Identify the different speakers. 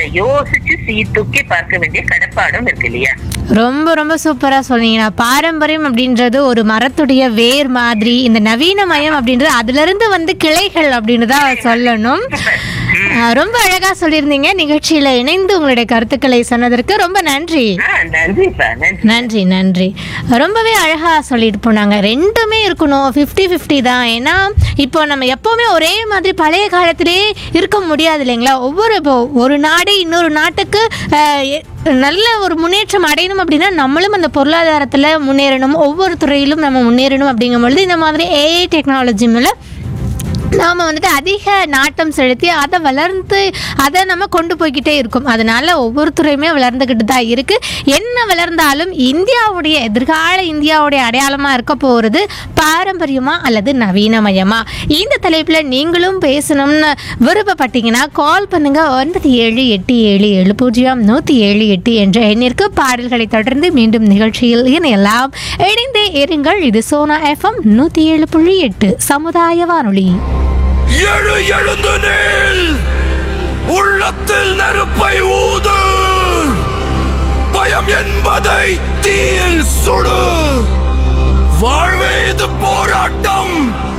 Speaker 1: அதை யோசிச்சு சீர்தூக்கி பார்க்க வேண்டிய கடப்பாடும் இருக்கு இல்லையா
Speaker 2: ரொம்ப ரொம்ப சூப்பரா சொன்னீங்க பாரம்பரியம் அப்படின்றது ஒரு மரத்துடைய வேர் மாதிரி இந்த நவீனமயம் அப்படின்றது அதுல இருந்து வந்து கிளைகள் அப்படின்னு தான் சொல்லணும் ஆஹ் ரொம்ப அழகா சொல்லியிருந்தீங்க நிகழ்ச்சியில இணைந்து உங்களுடைய கருத்துக்களை சொன்னதற்கு ரொம்ப நன்றி
Speaker 1: ஆ, நன்றிப்பா நன்றி
Speaker 2: நன்றி நன்றி ரொம்பவே அழகா சொல்லிட்டு போனாங்க ரெண்டுமே இருக்கணும் ஃபிஃப்டி ஃபிஃப்டி தான் ஏன்னா இப்போ நம்ம எப்போவுமே ஒரே மாதிரி பழைய காலத்திலே இருக்க முடியாது இல்லைங்களா ஒவ்வொரு இப்போ ஒரு நாடு இன்னொரு நாட்டுக்கு ஆஹ், எ- நல்ல ஒரு முன்னேற்றம் அடையணும் அப்படின்னா நம்மளும் அந்த பொருளாதாரத்தில் முன்னேறணும் ஒவ்வொரு துறையிலும் நம்ம முன்னேறணும் அப்படிங்கும் பொழுது இந்த மாதிரி ஏஐ டெக்னாலஜி மேலே நாம் வந்துட்டு அதிக நாட்டம் செலுத்தி அதை வளர்ந்து அதை நம்ம கொண்டு போய்கிட்டே இருக்கோம் அதனால ஒவ்வொரு துறையுமே வளர்ந்துக்கிட்டு தான் இருக்கு என்ன வளர்ந்தாலும் இந்தியாவுடைய எதிர்கால இந்தியாவுடைய அடையாளமாக இருக்க போகிறது பாரம்பரியமா அல்லது நவீனமயமா இந்த தலைப்பில் நீங்களும் பேசணும்னு விருப்பப்பட்டீங்கன்னா கால் பண்ணுங்க ஒன்பது ஏழு எட்டு ஏழு ஏழு பூஜ்ஜியம் நூற்றி ஏழு எட்டு என்ற எண்ணிற்கு பாடல்களை தொடர்ந்து மீண்டும் நிகழ்ச்சியில் இணையலாம் இணைந்தே இருங்கள் இது சோனா எஃப்எம் நூற்றி ஏழு புள்ளி எட்டு சமுதாய வானொலி
Speaker 3: எழு எழுந்து நில் உள்ளத்தில் நெருப்பை ஊது பயம் என்பதை தீயில் சுடு வாழ்வே இது போராட்டம்